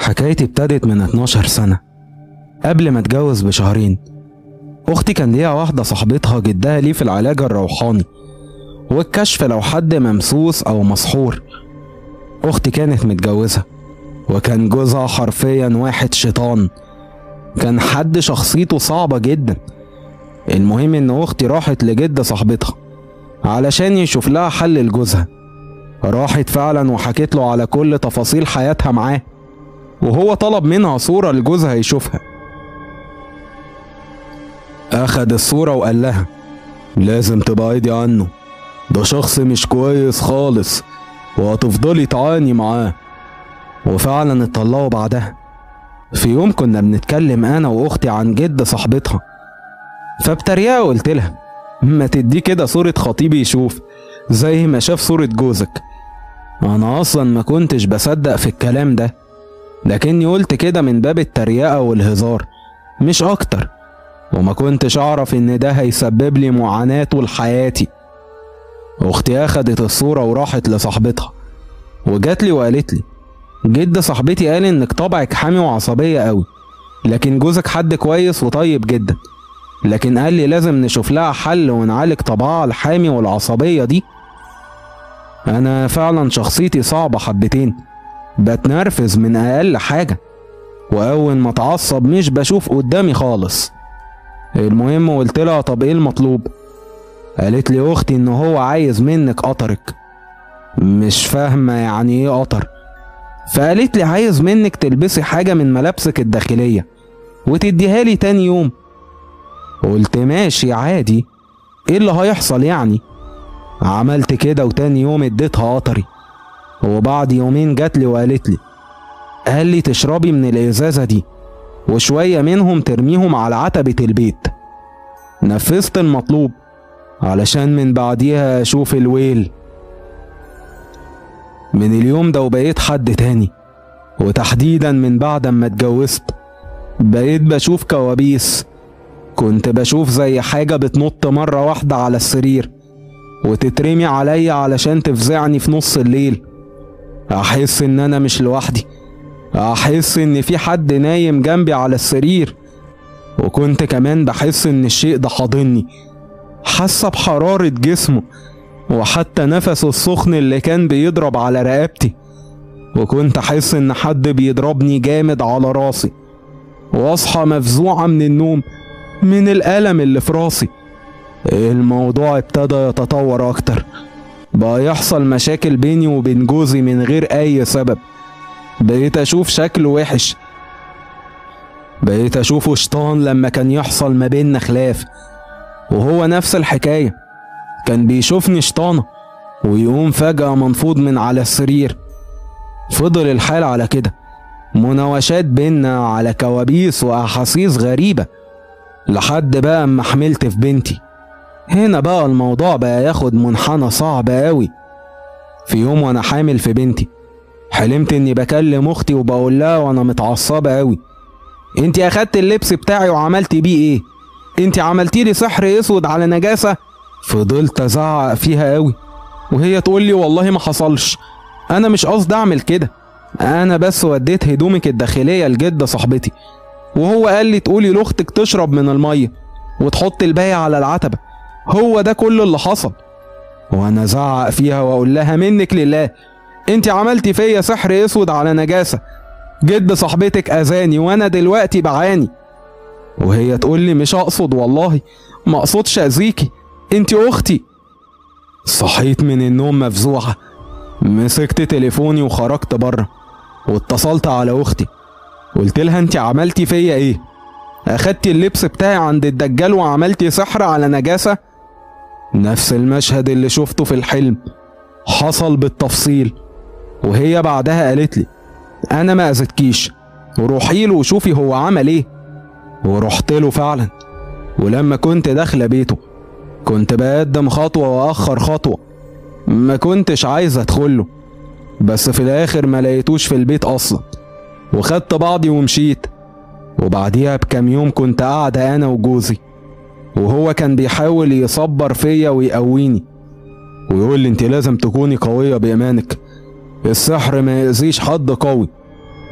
حكايتي ابتدت من 12 سنة قبل ما اتجوز بشهرين أختي كان ليها واحدة صاحبتها جدها ليه في العلاج الروحاني والكشف لو حد ممسوس أو مسحور أختي كانت متجوزة وكان جوزها حرفيا واحد شيطان كان حد شخصيته صعبة جدا المهم إن أختي راحت لجد صاحبتها علشان يشوف لها حل لجوزها راحت فعلا وحكت له على كل تفاصيل حياتها معاه وهو طلب منها صورة لجوزها يشوفها أخد الصورة وقال لها لازم تبعدي عنه ده شخص مش كويس خالص وهتفضلي تعاني معاه وفعلا اتطلقوا بعدها في يوم كنا بنتكلم أنا وأختي عن جد صاحبتها فبتريقة قلت لها ما تدي كده صورة خطيبي يشوف زي ما شاف صورة جوزك أنا أصلا ما كنتش بصدق في الكلام ده لكني قلت كده من باب التريقة والهزار مش أكتر وما كنتش أعرف إن ده هيسبب لي معاناة طول حياتي أختي أخدت الصورة وراحت لصاحبتها وجات لي وقالت لي جد صاحبتي قال إنك طبعك حامي وعصبية قوي لكن جوزك حد كويس وطيب جدا لكن قال لي لازم نشوف لها حل ونعالج طبعها الحامي والعصبية دي أنا فعلا شخصيتي صعبة حبتين بتنرفز من أقل حاجة وأول ما أتعصب مش بشوف قدامي خالص المهم قلت لها طب إيه المطلوب قالت لي أختي إن هو عايز منك قطرك مش فاهمة يعني إيه قطر فقالت لي عايز منك تلبسي حاجة من ملابسك الداخلية وتديها لي تاني يوم قلت ماشي عادي ايه اللي هيحصل يعني عملت كده وتاني يوم اديتها قطري وبعد يومين جات لي وقالت لي قال لي تشربي من الازازه دي وشويه منهم ترميهم على عتبه البيت نفذت المطلوب علشان من بعديها اشوف الويل من اليوم ده وبقيت حد تاني وتحديدا من بعد ما اتجوزت بقيت بشوف كوابيس كنت بشوف زي حاجة بتنط مرة واحدة على السرير وتترمي عليا علشان تفزعني في نص الليل أحس إن أنا مش لوحدي أحس إن في حد نايم جنبي على السرير وكنت كمان بحس إن الشيء ده حاضني حاسة بحرارة جسمه وحتى نفسه السخن اللي كان بيضرب على رقبتي وكنت أحس إن حد بيضربني جامد على راسي وأصحى مفزوعة من النوم من الألم اللي في راسي الموضوع ابتدى يتطور أكتر بقى يحصل مشاكل بيني وبين جوزي من غير أي سبب بقيت أشوف شكله وحش بقيت أشوفه شيطان لما كان يحصل ما بيننا خلاف وهو نفس الحكاية كان بيشوفني شيطانة ويقوم فجأة منفوض من على السرير فضل الحال على كده مناوشات بينا على كوابيس وأحاسيس غريبة لحد بقى اما حملت في بنتي هنا بقى الموضوع بقى ياخد منحنى صعب قوي في يوم وانا حامل في بنتي حلمت اني بكلم اختي وبقول لها وانا متعصبه قوي انتي اخدت اللبس بتاعي وعملتي بيه ايه انتي عملتي لي سحر اسود على نجاسه فضلت ازعق فيها قوي وهي تقول لي والله ما حصلش انا مش قصدي اعمل كده انا بس وديت هدومك الداخليه لجده صاحبتي وهو قال لي تقولي لاختك تشرب من الميه وتحط الباقي على العتبه هو ده كل اللي حصل وانا ازعق فيها واقول لها منك لله انت عملتي فيا سحر اسود على نجاسه جد صاحبتك اذاني وانا دلوقتي بعاني وهي تقول لي مش اقصد والله ما اقصدش اذيكي انت اختي صحيت من النوم مفزوعه مسكت تليفوني وخرجت بره واتصلت على اختي قلت لها انت عملتي فيا ايه اخدتي اللبس بتاعي عند الدجال وعملتي سحر على نجاسه نفس المشهد اللي شفته في الحلم حصل بالتفصيل وهي بعدها قالت لي انا ما اذيتكيش وروحي له وشوفي هو عمل ايه ورحت له فعلا ولما كنت داخله بيته كنت بقدم خطوه واخر خطوه ما كنتش عايز ادخله بس في الاخر ما لقيتوش في البيت اصلا وخدت بعضي ومشيت وبعديها بكام يوم كنت قاعدة أنا وجوزي وهو كان بيحاول يصبر فيا ويقويني ويقول لي انت لازم تكوني قوية بإيمانك السحر ما يأذيش حد قوي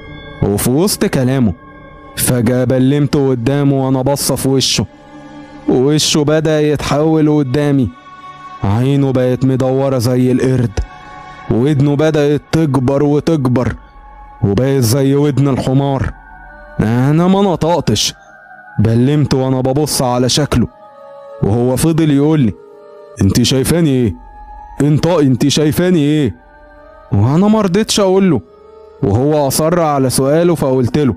وفي وسط كلامه فجأة بلمته قدامه وأنا بصة في وشه ووشه بدأ يتحول قدامي عينه بقت مدورة زي القرد ودنه بدأت تكبر وتكبر وبقت زي ودن الحمار أنا ما نطقتش بلمته وأنا ببص على شكله وهو فضل يقولي انت شايفاني ايه انت انت شايفاني ايه وانا مرضتش اقول له وهو اصر على سؤاله فقلت له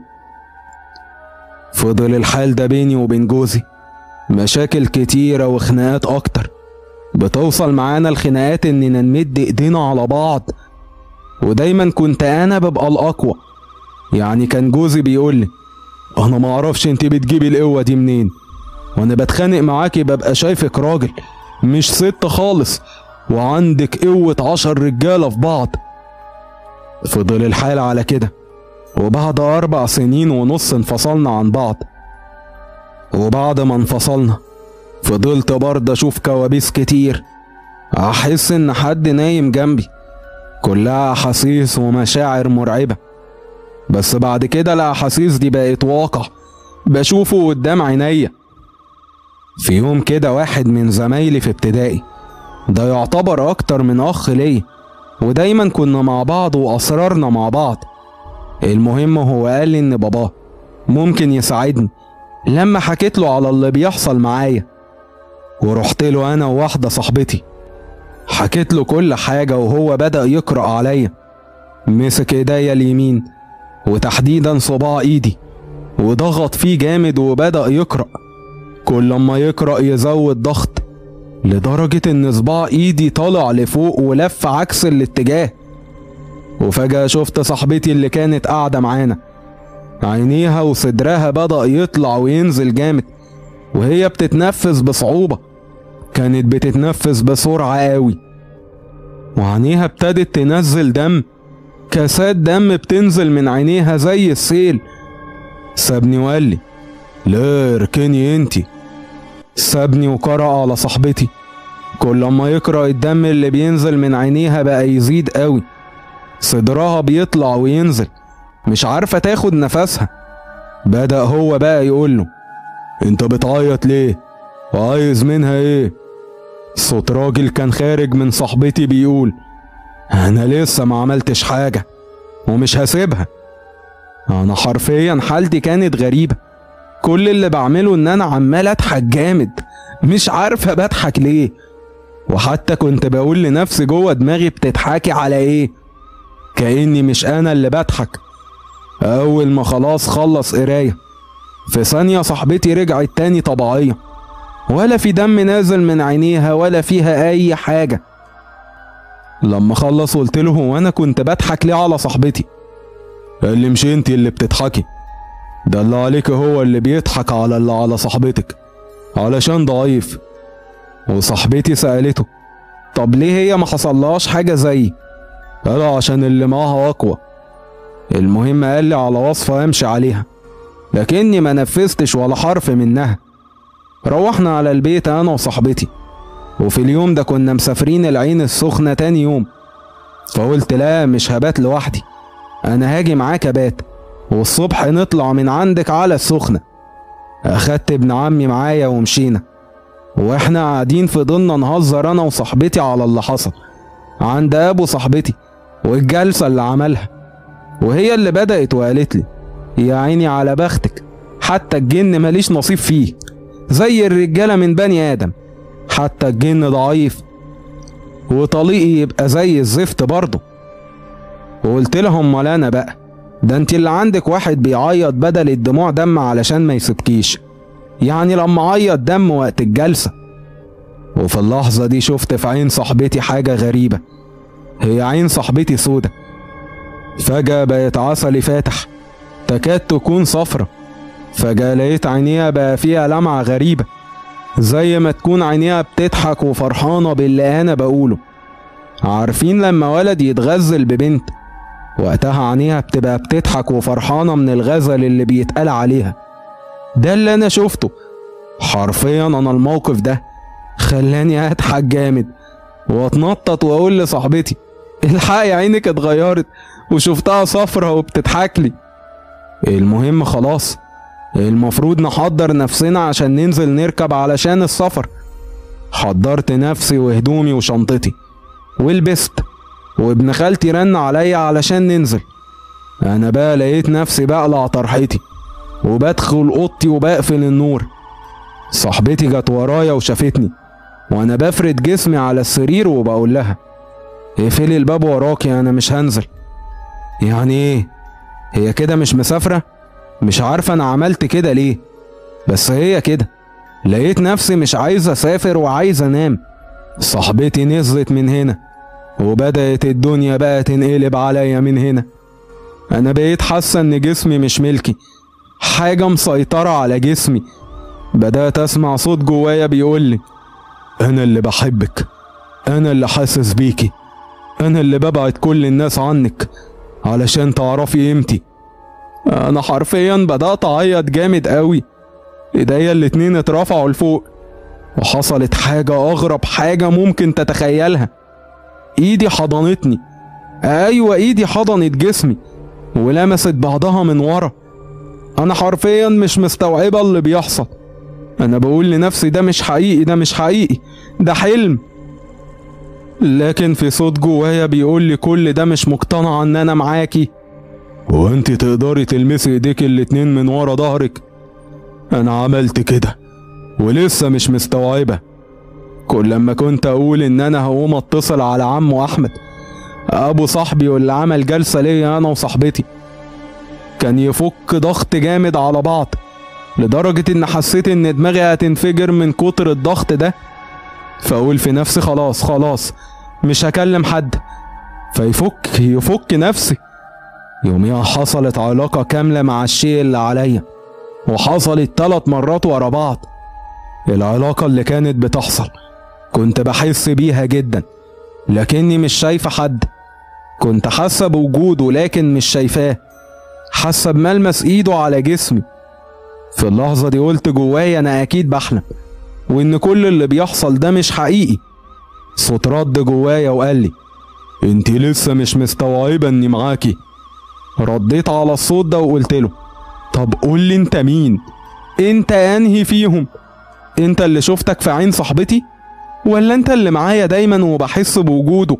فضل الحال ده بيني وبين جوزي مشاكل كتيرة وخناقات أكتر بتوصل معانا الخناقات إننا نمد إيدينا على بعض ودايما كنت أنا ببقى الأقوى يعني كان جوزي بيقولي أنا معرفش أنت بتجيبي القوة دي منين وأنا بتخانق معاكي ببقى شايفك راجل مش ست خالص وعندك قوة عشر رجالة في بعض فضل الحال على كده وبعد أربع سنين ونص انفصلنا عن بعض وبعد ما انفصلنا فضلت برضه أشوف كوابيس كتير أحس إن حد نايم جنبي كلها أحاسيس ومشاعر مرعبة بس بعد كده الأحاسيس دي بقت واقع بشوفه قدام عينيا في يوم كده واحد من زمايلي في ابتدائي ده يعتبر أكتر من أخ ليا ودايما كنا مع بعض وأسرارنا مع بعض المهم هو قال لي إن باباه ممكن يساعدني لما حكيت له على اللي بيحصل معايا ورحت له أنا وواحدة صاحبتي حكيت له كل حاجة وهو بدأ يقرأ عليا مسك ايديا اليمين وتحديدا صباع ايدي وضغط فيه جامد وبدأ يقرأ كل ما يقرأ يزود ضغط لدرجة إن صباع إيدي طلع لفوق ولف عكس الاتجاه وفجأة شفت صاحبتي اللي كانت قاعدة معانا عينيها وصدرها بدأ يطلع وينزل جامد وهي بتتنفس بصعوبة كانت بتتنفس بسرعة قوي وعينيها ابتدت تنزل دم كاسات دم بتنزل من عينيها زي السيل سابني وقال لي لا اركني انتي سابني وقرأ على صاحبتي كل ما يقرأ الدم اللي بينزل من عينيها بقى يزيد قوي صدرها بيطلع وينزل مش عارفة تاخد نفسها بدأ هو بقى يقوله انت بتعيط ليه وعايز منها ايه صوت راجل كان خارج من صاحبتي بيقول انا لسه ما عملتش حاجة ومش هسيبها انا حرفيا حالتي كانت غريبة كل اللي بعمله ان انا عمال اضحك جامد مش عارفه بضحك ليه وحتى كنت بقول لنفسي جوه دماغي بتضحكي على ايه كاني مش انا اللي بضحك اول ما خلاص خلص قرايه في ثانيه صاحبتي رجعت تاني طبيعيه ولا في دم نازل من عينيها ولا فيها اي حاجه لما خلص قلت له هو انا كنت بضحك ليه على صاحبتي قال لي مش انتي اللي بتضحكي ده اللي عليك هو اللي بيضحك على اللي على صاحبتك علشان ضعيف وصاحبتي سألته طب ليه هي ما حصلهاش حاجة زيي قال عشان اللي معاها أقوى المهم قال لي على وصفة أمشي عليها لكني ما نفذتش ولا حرف منها روحنا على البيت أنا وصاحبتي وفي اليوم ده كنا مسافرين العين السخنة تاني يوم فقلت لا مش هبات لوحدي أنا هاجي معاك أبات والصبح نطلع من عندك على السخنة أخدت ابن عمي معايا ومشينا واحنا قاعدين فضلنا نهزر انا وصاحبتي على اللي حصل عند ابو صاحبتي والجلسة اللي عملها وهي اللي بدأت وقالت لي يا عيني على بختك حتى الجن ماليش نصيب فيه زي الرجالة من بني آدم حتى الجن ضعيف وطليقي يبقى زي الزفت برضه وقلت لهم امال انا بقى ده انت اللي عندك واحد بيعيط بدل الدموع دم علشان ما يسيبكيش يعني لما عيط دم وقت الجلسة وفي اللحظة دي شفت في عين صاحبتي حاجة غريبة هي عين صاحبتي سودة فجأة بقت عسلي فاتح تكاد تكون صفرة فجأة لقيت عينيها بقى فيها لمعة غريبة زي ما تكون عينيها بتضحك وفرحانة باللي أنا بقوله عارفين لما ولد يتغزل ببنت وقتها عينيها بتبقى بتضحك وفرحانة من الغزل اللي بيتقال عليها ده اللي أنا شفته حرفيا أنا الموقف ده خلاني أضحك جامد وأتنطط وأقول لصاحبتي الحقي عينك اتغيرت وشفتها صفرة وبتضحك لي المهم خلاص المفروض نحضر نفسنا عشان ننزل نركب علشان السفر حضرت نفسي وهدومي وشنطتي ولبست وابن خالتي رن عليا علشان ننزل انا بقى لقيت نفسي بقلع طرحتي وبدخل اوضتي وبقفل النور صاحبتي جت ورايا وشافتني وانا بفرد جسمي على السرير وبقول لها اقفلي الباب وراكي انا مش هنزل يعني ايه هي كده مش مسافرة مش عارفة انا عملت كده ليه بس هي كده لقيت نفسي مش عايز اسافر وعايز انام صاحبتي نزلت من هنا وبدأت الدنيا بقى تنقلب عليا من هنا انا بقيت حاسة ان جسمي مش ملكي حاجة مسيطرة على جسمي بدأت اسمع صوت جوايا بيقولي انا اللي بحبك انا اللي حاسس بيكي انا اللي ببعد كل الناس عنك علشان تعرفي قيمتي انا حرفيا بدأت اعيط جامد قوي ايديا الاتنين اترفعوا لفوق وحصلت حاجة اغرب حاجة ممكن تتخيلها ايدي حضنتني ايوه ايدي حضنت جسمي ولمست بعضها من ورا انا حرفيا مش مستوعبة اللي بيحصل انا بقول لنفسي ده مش حقيقي ده مش حقيقي ده حلم لكن في صوت جوايا بيقول لي كل ده مش مقتنع ان انا معاكي وانت تقدري تلمسي ايديك الاتنين من ورا ظهرك انا عملت كده ولسه مش مستوعبة كل لما كنت اقول ان انا هقوم اتصل على عمو احمد ابو صاحبي واللي عمل جلسة ليا انا وصاحبتي كان يفك ضغط جامد على بعض لدرجة ان حسيت ان دماغي هتنفجر من كتر الضغط ده فاقول في نفسي خلاص خلاص مش هكلم حد فيفك يفك نفسي يوميها حصلت علاقة كاملة مع الشيء اللي عليا وحصلت ثلاث مرات ورا بعض العلاقة اللي كانت بتحصل كنت بحس بيها جدا لكني مش شايفة حد كنت حاسة بوجوده لكن مش شايفاه حاسة بملمس ايده على جسمي في اللحظة دي قلت جوايا انا اكيد بحلم وان كل اللي بيحصل ده مش حقيقي صوت رد جوايا وقال لي انت لسه مش مستوعبة اني معاكي رديت على الصوت ده وقلت له طب قول لي انت مين انت انهي فيهم انت اللي شفتك في عين صاحبتي ولا انت اللي معايا دايما وبحس بوجوده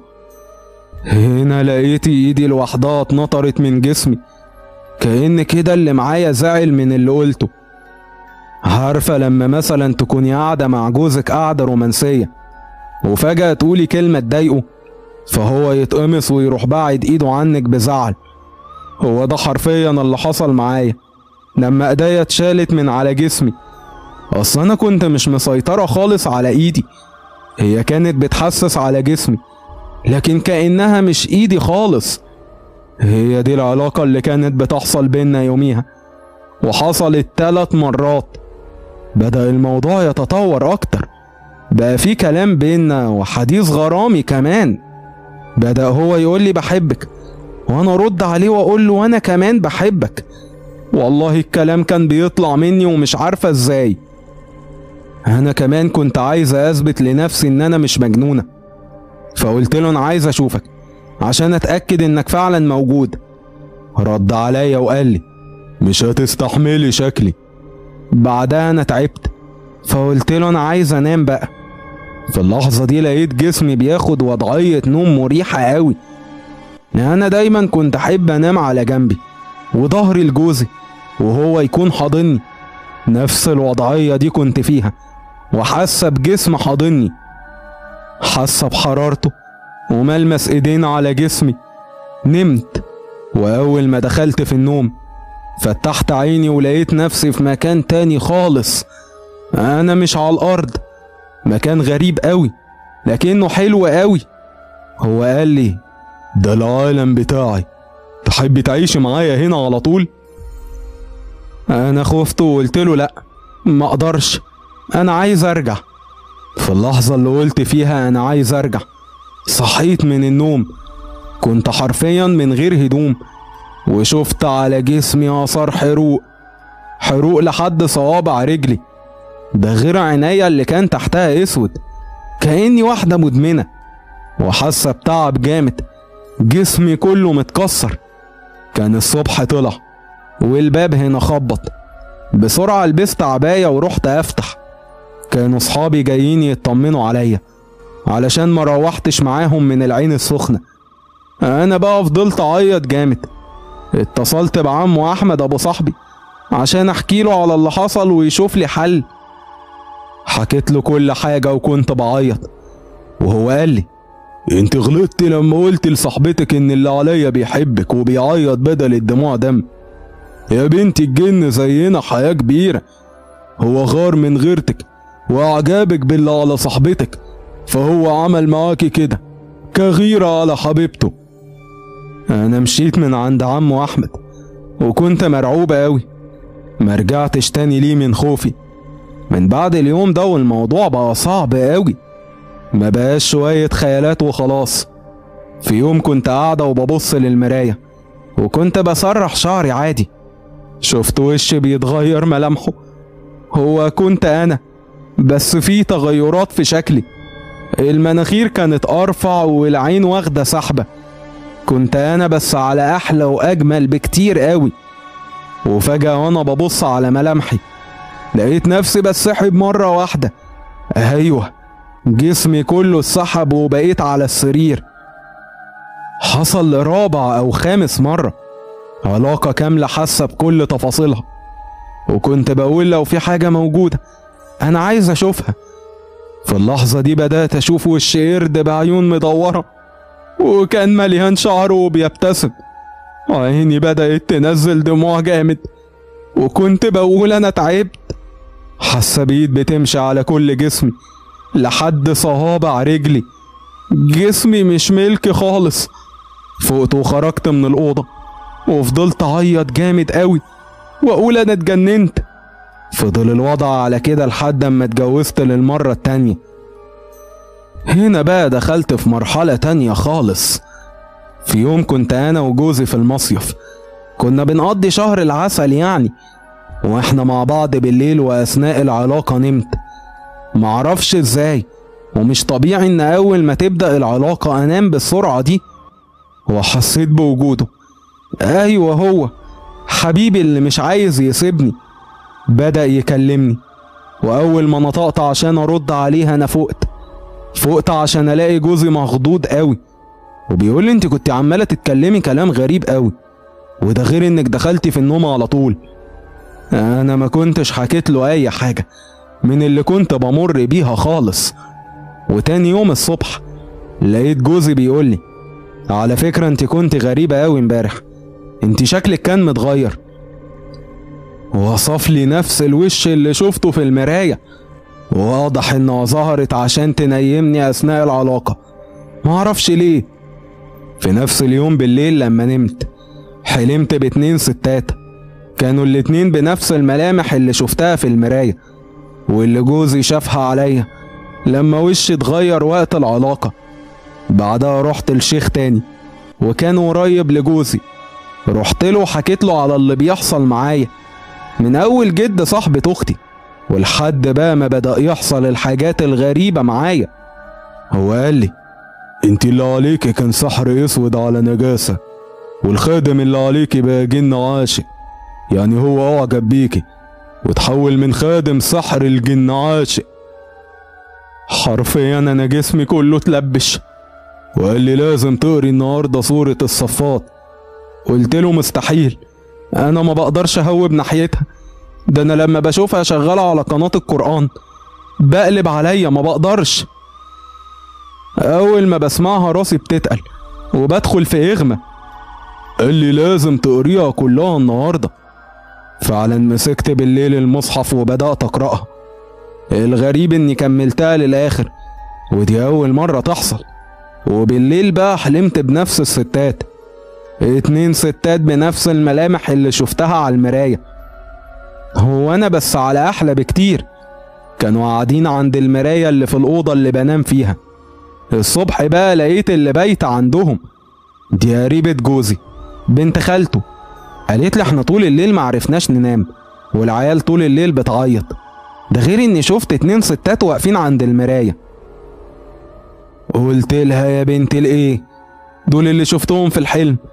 هنا لقيت ايدي لوحدها اتنطرت من جسمي كأن كده اللي معايا زعل من اللي قلته عارفة لما مثلا تكوني قاعدة مع جوزك قاعدة رومانسية وفجأة تقولي كلمة تضايقه فهو يتقمص ويروح باعد ايده عنك بزعل هو ده حرفيا اللي حصل معايا لما ايديا اتشالت من على جسمي اصل انا كنت مش مسيطرة خالص على ايدي هي كانت بتحسس على جسمي لكن كأنها مش ايدي خالص هي دي العلاقة اللي كانت بتحصل بينا يوميها وحصلت تلات مرات بدأ الموضوع يتطور أكتر بقى في كلام بينا وحديث غرامي كمان بدأ هو يقول لي بحبك وأنا أرد عليه وأقول له وأنا كمان بحبك والله الكلام كان بيطلع مني ومش عارفة إزاي أنا كمان كنت عايز أثبت لنفسي إن أنا مش مجنونة فقلت له أنا عايز أشوفك عشان أتأكد إنك فعلا موجود رد عليا وقال لي مش هتستحملي شكلي بعدها انا تعبت فقلت له انا عايز انام بقى في اللحظة دي لقيت جسمي بياخد وضعية نوم مريحة قوي انا دايما كنت احب انام على جنبي وظهري لجوزي وهو يكون حاضني نفس الوضعية دي كنت فيها وحاسة بجسم حاضني حاسة بحرارته وملمس ايدينا على جسمي نمت واول ما دخلت في النوم فتحت عيني ولقيت نفسي في مكان تاني خالص انا مش على الارض مكان غريب قوي لكنه حلو قوي هو قال لي ده العالم بتاعي تحبي تعيشي معايا هنا على طول انا خفت وقلت له لا ما اقدرش انا عايز ارجع في اللحظة اللي قلت فيها انا عايز ارجع صحيت من النوم كنت حرفيا من غير هدوم وشفت على جسمي آثار حروق حروق لحد صوابع رجلي ده غير عينيا اللي كان تحتها اسود كأني واحدة مدمنة وحاسة بتعب جامد جسمي كله متكسر كان الصبح طلع والباب هنا خبط بسرعة لبست عباية ورحت أفتح كانوا صحابي جايين يطمنوا عليا علشان ما روحتش معاهم من العين السخنة أنا بقى فضلت أعيط جامد اتصلت بعمو أحمد أبو صاحبي عشان أحكي له على اللي حصل ويشوف لي حل حكيت له كل حاجة وكنت بعيط وهو قال لي انت غلطت لما قلت لصاحبتك ان اللي عليا بيحبك وبيعيط بدل الدموع دم يا بنتي الجن زينا حياة كبيرة هو غار من غيرتك واعجابك باللي على صاحبتك فهو عمل معاكي كده كغيرة على حبيبته انا مشيت من عند عمو احمد وكنت مرعوب قوي ما رجعتش تاني ليه من خوفي من بعد اليوم ده والموضوع بقى صعب قوي ما بقاش شوية خيالات وخلاص في يوم كنت قاعدة وببص للمراية وكنت بسرح شعري عادي شفت وشي بيتغير ملامحه هو كنت أنا بس في تغيرات في شكلي المناخير كانت أرفع والعين واخدة سحبة كنت أنا بس على أحلى وأجمل بكتير قوي وفجأة وأنا ببص على ملامحي لقيت نفسي بسحب مرة واحدة أيوه جسمي كله اتسحب وبقيت على السرير حصل لرابع أو خامس مرة علاقة كاملة حاسة بكل تفاصيلها وكنت بقول لو في حاجة موجودة أنا عايز أشوفها في اللحظة دي بدأت أشوف وش قرد بعيون مدورة وكان مليان شعر وبيبتسم عيني بدأت تنزل دموع جامد وكنت بقول أنا تعبت حاسة بإيد بتمشي على كل جسمي لحد صوابع رجلي جسمي مش ملكي خالص فقت وخرجت من الأوضة وفضلت أعيط جامد قوي وأقول أنا اتجننت فضل الوضع على كده لحد أما اتجوزت للمرة التانية هنا بقى دخلت في مرحلة تانية خالص في يوم كنت أنا وجوزي في المصيف كنا بنقضي شهر العسل يعني واحنا مع بعض بالليل وأثناء العلاقة نمت معرفش ازاي ومش طبيعي ان اول ما تبدأ العلاقة انام بالسرعة دي وحسيت بوجوده ايوه هو حبيبي اللي مش عايز يسيبني بدأ يكلمني واول ما نطقت عشان ارد عليه انا فقت فقت عشان الاقي جوزي مخضوض قوي وبيقول لي انت كنت عمالة تتكلمي كلام غريب قوي وده غير انك دخلتي في النوم على طول انا ما كنتش حكيت له اي حاجه من اللي كنت بمر بيها خالص وتاني يوم الصبح لقيت جوزي بيقول لي على فكرة انت كنت غريبة قوي امبارح انت شكلك كان متغير وصف لي نفس الوش اللي شفته في المراية واضح انها ظهرت عشان تنيمني اثناء العلاقة معرفش ليه في نفس اليوم بالليل لما نمت حلمت باتنين ستات كانوا الاتنين بنفس الملامح اللي شفتها في المراية واللي جوزي شافها عليا لما وشي اتغير وقت العلاقة بعدها رحت لشيخ تاني وكان قريب لجوزي رحت له وحكيت له على اللي بيحصل معايا من أول جد صاحبة أختي ولحد بقى ما بدأ يحصل الحاجات الغريبة معايا هو قال لي انت اللي عليكي كان سحر اسود على نجاسة والخادم اللي عليكي بقى جن عاشق يعني هو اعجب بيكي وتحول من خادم سحر الجن عاشق حرفيا انا جسمي كله اتلبش وقال لي لازم تقري النهارده سورة الصفات قلت له مستحيل انا ما بقدرش اهوب ناحيتها ده انا لما بشوفها شغالة على قناة القرآن بقلب عليا ما بقدرش اول ما بسمعها راسي بتتقل وبدخل في اغمى قال لي لازم تقريها كلها النهارده فعلا مسكت بالليل المصحف وبدأت أقرأها الغريب إني كملتها للآخر ودي أول مرة تحصل وبالليل بقى حلمت بنفس الستات اتنين ستات بنفس الملامح اللي شفتها على المراية هو أنا بس على أحلى بكتير كانوا قاعدين عند المراية اللي في الأوضة اللي بنام فيها الصبح بقى لقيت اللي بايت عندهم دي قريبة جوزي بنت خالته قالت لي احنا طول الليل معرفناش ننام والعيال طول الليل بتعيط ده غير اني شفت اتنين ستات واقفين عند المراية قلت لها يا بنت الايه دول اللي شفتهم في الحلم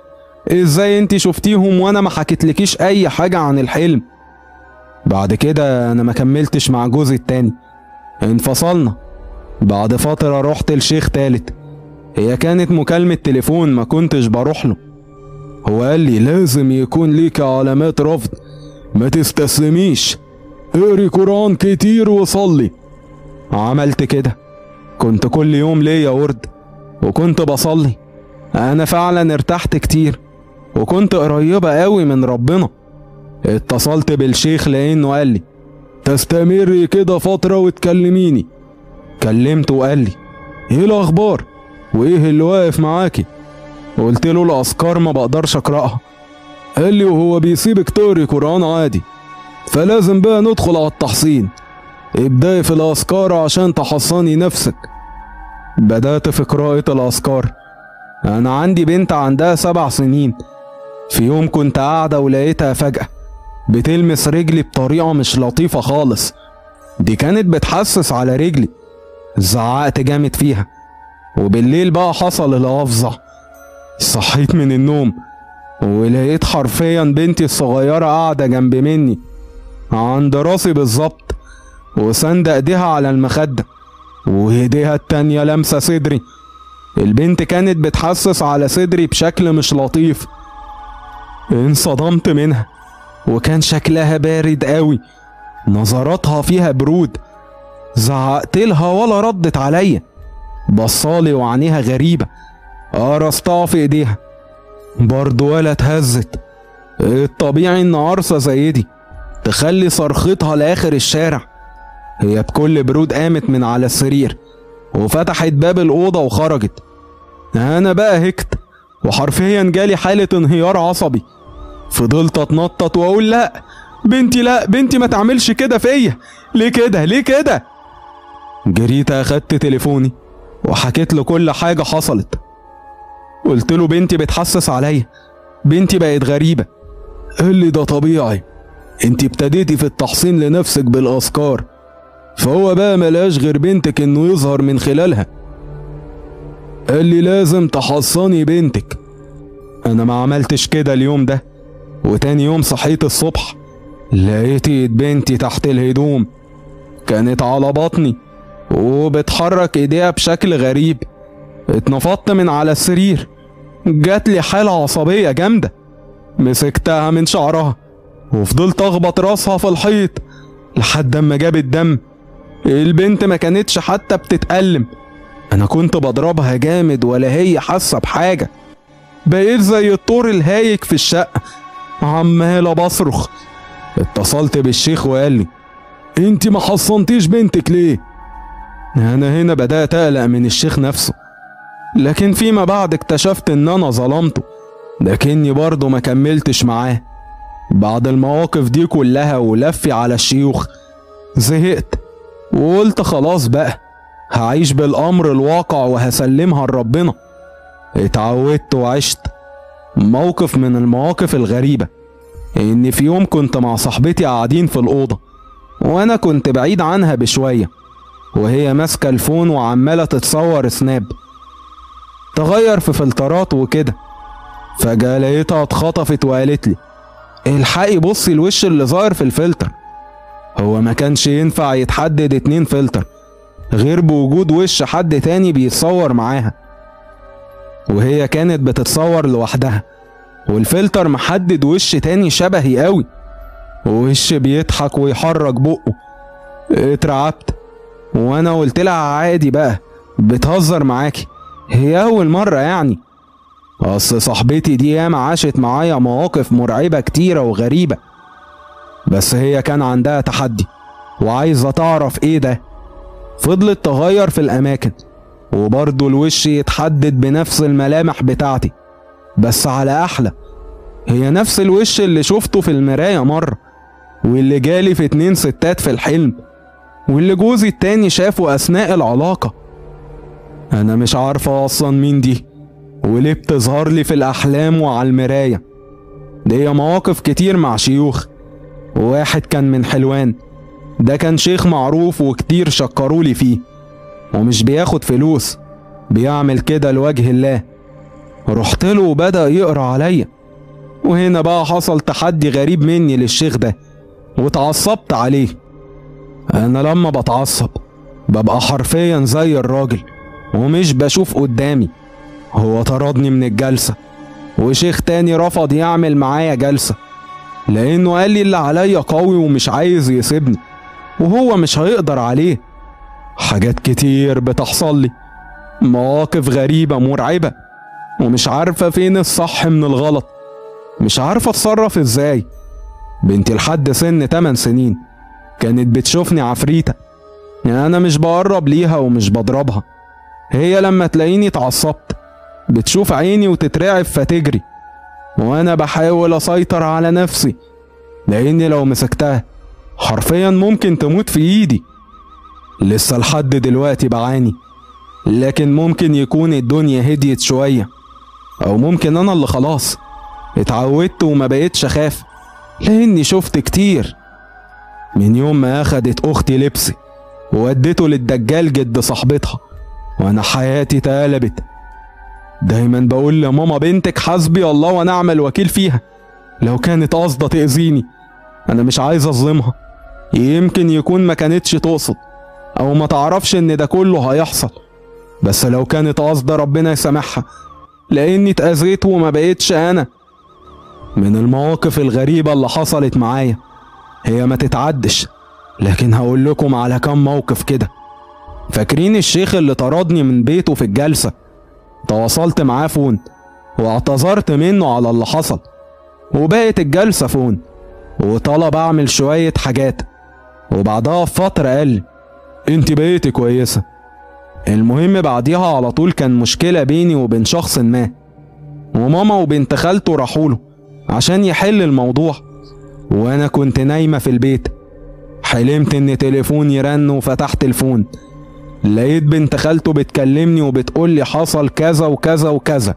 ازاي انت شفتيهم وانا ما حكيتلكيش اي حاجة عن الحلم بعد كده انا ما كملتش مع جوزي التاني انفصلنا بعد فترة رحت لشيخ تالت هي كانت مكالمة تليفون ما كنتش بروح له هو قال لي لازم يكون ليك علامات رفض ما تستسلميش اقري قرآن كتير وصلي عملت كده كنت كل يوم ليا ورد وكنت بصلي انا فعلا ارتحت كتير وكنت قريبة قوي من ربنا اتصلت بالشيخ لانه قال لي تستمري كده فترة وتكلميني كلمته وقال لي ايه الاخبار وايه اللي واقف معاكي قلت له الاذكار ما بقدرش اقراها قال لي وهو بيسيبك تقري قران عادي فلازم بقى ندخل على التحصين ابدأي في الأذكار عشان تحصني نفسك بدأت في قراءة الأذكار أنا عندي بنت عندها سبع سنين في يوم كنت قاعدة ولقيتها فجأة بتلمس رجلي بطريقة مش لطيفة خالص دي كانت بتحسس على رجلي زعقت جامد فيها وبالليل بقى حصل الأفظع صحيت من النوم ولقيت حرفيا بنتي الصغيرة قاعدة جنب مني عند راسي بالظبط وسند ايديها على المخدة وايديها التانية لامسة صدري البنت كانت بتحسس على صدري بشكل مش لطيف انصدمت منها وكان شكلها بارد قوي نظراتها فيها برود زعقت لها ولا ردت عليا بصالي وعينيها غريبة قرصتها في ايديها برضه ولا اتهزت الطبيعي ان عرسة زي دي تخلي صرختها لاخر الشارع هي بكل برود قامت من على السرير وفتحت باب الأوضة وخرجت أنا بقى هكت وحرفيا جالي حالة انهيار عصبي فضلت اتنطط واقول لا بنتي لا بنتي ما تعملش كده فيا ليه كده ليه كده جريت اخدت تليفوني وحكيت له كل حاجة حصلت قلت له بنتي بتحسس عليا بنتي بقت غريبة قال لي ده طبيعي انت ابتديتي في التحصين لنفسك بالاذكار فهو بقى ملاش غير بنتك انه يظهر من خلالها قال لي لازم تحصني بنتك انا ما عملتش كده اليوم ده وتاني يوم صحيت الصبح لقيت ايد بنتي تحت الهدوم كانت على بطني وبتحرك ايديها بشكل غريب اتنفضت من على السرير جات لي حالة عصبية جامدة مسكتها من شعرها وفضلت اخبط راسها في الحيط لحد اما جاب الدم البنت ما كانتش حتى بتتألم انا كنت بضربها جامد ولا هي حاسه بحاجه بقيت زي الطور الهايج في الشقه عمال بصرخ اتصلت بالشيخ وقال لي انت ما حصنتيش بنتك ليه انا هنا بدات اقلق من الشيخ نفسه لكن فيما بعد اكتشفت ان انا ظلمته لكني برضه ما كملتش معاه بعد المواقف دي كلها ولفي على الشيوخ زهقت وقلت خلاص بقى هعيش بالامر الواقع وهسلمها لربنا اتعودت وعشت موقف من المواقف الغريبة ان في يوم كنت مع صاحبتي قاعدين في الأوضة وانا كنت بعيد عنها بشوية وهي ماسكة الفون وعمالة تتصور سناب تغير في فلترات وكده فجأة لقيتها اتخطفت وقالت لي الحقي بصي الوش اللي ظاهر في الفلتر هو ما كانش ينفع يتحدد اتنين فلتر غير بوجود وش حد تاني بيتصور معاها وهي كانت بتتصور لوحدها والفلتر محدد وش تاني شبهي قوي وش بيضحك ويحرك بقه اترعبت وانا قلت لها عادي بقى بتهزر معاكي هي اول مرة يعني اصل صاحبتي دي ياما عاشت معايا مواقف مرعبة كتيرة وغريبة بس هي كان عندها تحدي وعايزة تعرف ايه ده فضلت تغير في الأماكن وبرضه الوش يتحدد بنفس الملامح بتاعتي بس على أحلى هي نفس الوش اللي شفته في المراية مرة واللي جالي في اتنين ستات في الحلم واللي جوزي التاني شافه أثناء العلاقة أنا مش عارفة أصلا مين دي وليه بتظهر لي في الأحلام وعلى المراية دي مواقف كتير مع شيوخ واحد كان من حلوان ده كان شيخ معروف وكتير شكرولي فيه ومش بياخد فلوس بيعمل كده لوجه الله رحت له وبدأ يقرا عليا وهنا بقى حصل تحدي غريب مني للشيخ ده واتعصبت عليه انا لما بتعصب ببقى حرفيا زي الراجل ومش بشوف قدامي هو طردني من الجلسة وشيخ تاني رفض يعمل معايا جلسة لأنه قال لي اللي عليا قوي ومش عايز يسيبني وهو مش هيقدر عليه حاجات كتير بتحصل لي مواقف غريبة مرعبة ومش عارفة فين الصح من الغلط مش عارفة اتصرف ازاي بنتي لحد سن 8 سنين كانت بتشوفني عفريتة يعني انا مش بقرب ليها ومش بضربها هي لما تلاقيني اتعصبت بتشوف عيني وتترعب فتجري وانا بحاول اسيطر على نفسي لاني لو مسكتها حرفيا ممكن تموت في ايدي لسه لحد دلوقتي بعاني لكن ممكن يكون الدنيا هديت شوية او ممكن انا اللي خلاص اتعودت وما بقيتش اخاف لاني شفت كتير من يوم ما اخدت اختي لبسي وودته للدجال جد صاحبتها وانا حياتي اتقلبت دايما بقول لماما بنتك حسبي الله ونعم الوكيل فيها لو كانت قاصده تاذيني انا مش عايز اظلمها يمكن يكون ما كانتش تقصد او ما تعرفش ان ده كله هيحصل بس لو كانت قاصده ربنا يسامحها لاني اتاذيت وما بقيتش انا من المواقف الغريبه اللي حصلت معايا هي ما تتعدش لكن هقول لكم على كام موقف كده فاكرين الشيخ اللي طردني من بيته في الجلسه تواصلت معاه فون واعتذرت منه على اللي حصل وبقت الجلسه فون وطلب اعمل شويه حاجات وبعدها بفتره قال لي انت بقيتي كويسه المهم بعديها على طول كان مشكله بيني وبين شخص ما وماما وبنت خالته راحوا له عشان يحل الموضوع وانا كنت نايمه في البيت حلمت ان تليفوني رن وفتحت الفون لقيت بنت خالته بتكلمني وبتقول لي حصل كذا وكذا وكذا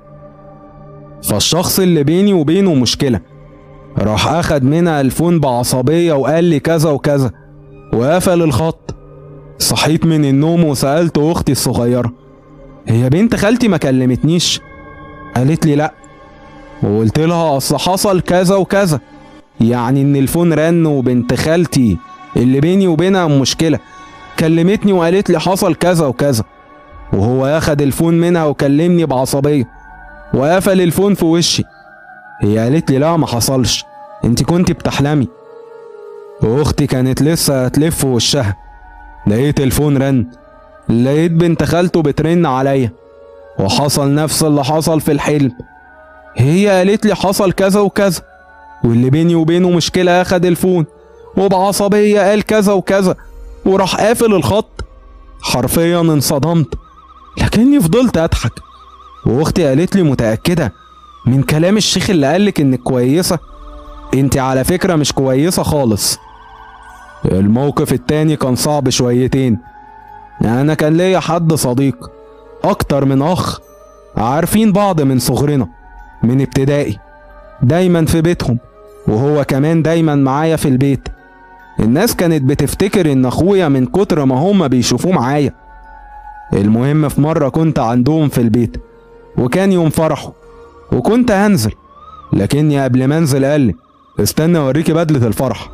فالشخص اللي بيني وبينه مشكله راح اخد منها الفون بعصبيه وقال لي كذا وكذا وقفل الخط صحيت من النوم وسالت اختي الصغيره هي بنت خالتي ما كلمتنيش قالت لي لا وقلت لها اصل حصل كذا وكذا يعني ان الفون رن وبنت خالتي اللي بيني وبينها مشكله كلمتني وقالت لي حصل كذا وكذا وهو اخد الفون منها وكلمني بعصبيه وقفل الفون في وشي هي قالت لي لا ما حصلش انت كنت بتحلمي واختي كانت لسه هتلف في وشها لقيت الفون رن لقيت بنت خالته بترن عليا وحصل نفس اللي حصل في الحلم هي قالت لي حصل كذا وكذا واللي بيني وبينه مشكلة أخد الفون وبعصبية قال كذا وكذا وراح قافل الخط حرفيا انصدمت لكني فضلت أضحك وأختي قالت لي متأكدة من كلام الشيخ اللي قالك إنك كويسة انت على فكرة مش كويسة خالص الموقف التاني كان صعب شويتين أنا كان ليا حد صديق أكتر من أخ عارفين بعض من صغرنا من ابتدائي دايما في بيتهم وهو كمان دايما معايا في البيت الناس كانت بتفتكر ان اخويا من كتر ما هما بيشوفوه معايا المهم في مرة كنت عندهم في البيت وكان يوم فرحه وكنت هنزل لكني قبل ما انزل قال لي استنى اوريكي بدلة الفرح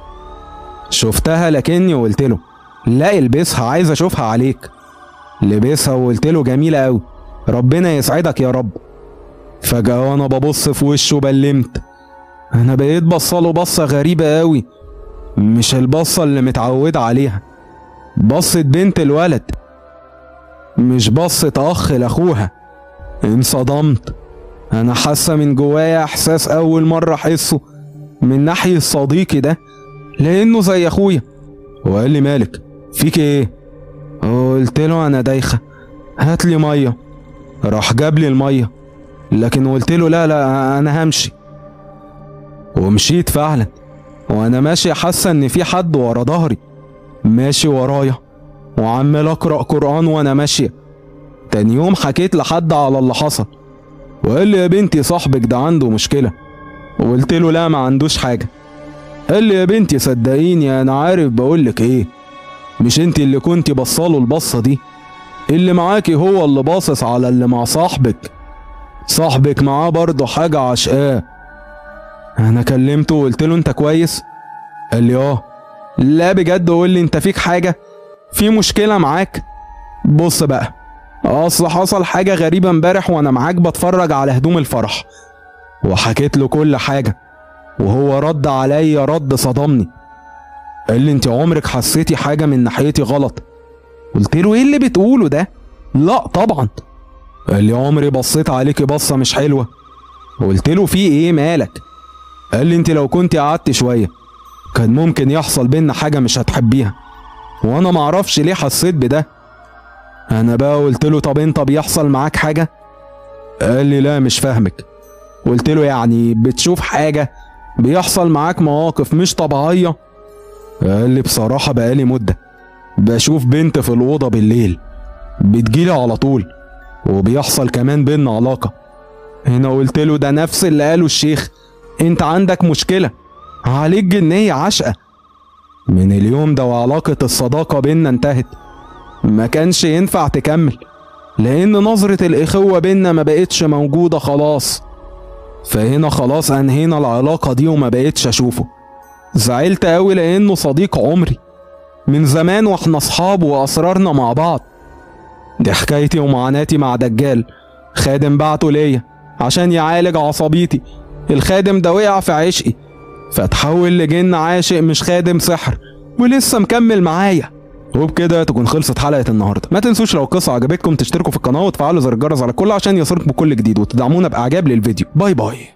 شفتها لكني وقلت له لا البسها عايز اشوفها عليك لبسها وقلت له جميلة قوي ربنا يسعدك يا رب فجأة وانا ببص في وشه بلمت انا بقيت بصله بصة غريبة قوي مش البصة اللي متعود عليها بصة بنت الولد مش بصة اخ لاخوها انصدمت انا حاسة من جوايا احساس اول مرة احسه من ناحية صديقي ده لانه زي اخويا وقال لي مالك فيك ايه قلت له انا دايخة هات لي مية راح جاب لي المية لكن قلت له لا لا انا همشي ومشيت فعلا وانا ماشي حاسه ان في حد ورا ظهري ماشي ورايا وعمال اقرا قران وانا ماشيه تاني يوم حكيت لحد على اللي حصل وقال لي يا بنتي صاحبك ده عنده مشكله وقلت له لا ما عندوش حاجه قال لي يا بنتي صدقيني انا عارف بقولك ايه مش انت اللي كنتي بصاله البصه دي اللي معاكي هو اللي باصص على اللي مع صاحبك صاحبك معاه برضه حاجة عشقاه انا كلمته وقلت له انت كويس قال لي اه لا بجد قول لي انت فيك حاجة في مشكلة معاك بص بقى اصل حصل حاجة غريبة امبارح وانا معاك بتفرج على هدوم الفرح وحكيت له كل حاجة وهو رد عليا رد صدمني قال لي انت عمرك حسيتي حاجة من ناحيتي غلط قلت له ايه اللي بتقوله ده لا طبعا قال لي عمري بصيت عليكي بصة مش حلوة قلت له في ايه مالك قال لي انت لو كنت قعدت شوية كان ممكن يحصل بينا حاجة مش هتحبيها وانا معرفش ليه حسيت بده انا بقى قلت له طب انت بيحصل معاك حاجة قال لي لا مش فاهمك قلت له يعني بتشوف حاجة بيحصل معاك مواقف مش طبيعية قال لي بصراحة بقالي مدة بشوف بنت في الأوضة بالليل بتجيلي على طول وبيحصل كمان بينا علاقة هنا قلت له ده نفس اللي قاله الشيخ انت عندك مشكلة عليك جنية عشقة من اليوم ده وعلاقة الصداقة بينا انتهت ما كانش ينفع تكمل لأن نظرة الإخوة بينا ما بقتش موجودة خلاص فهنا خلاص أنهينا العلاقة دي وما بقتش أشوفه زعلت أوي لأنه صديق عمري من زمان واحنا أصحاب وأسرارنا مع بعض دي حكايتي ومعاناتي مع دجال خادم بعته ليا عشان يعالج عصبيتي الخادم ده وقع في عشقي فتحول لجن عاشق مش خادم سحر ولسه مكمل معايا وبكده تكون خلصت حلقة النهاردة ما تنسوش لو القصة عجبتكم تشتركوا في القناة وتفعلوا زر الجرس على الكل عشان يصلكم كل جديد وتدعمونا بإعجاب للفيديو باي باي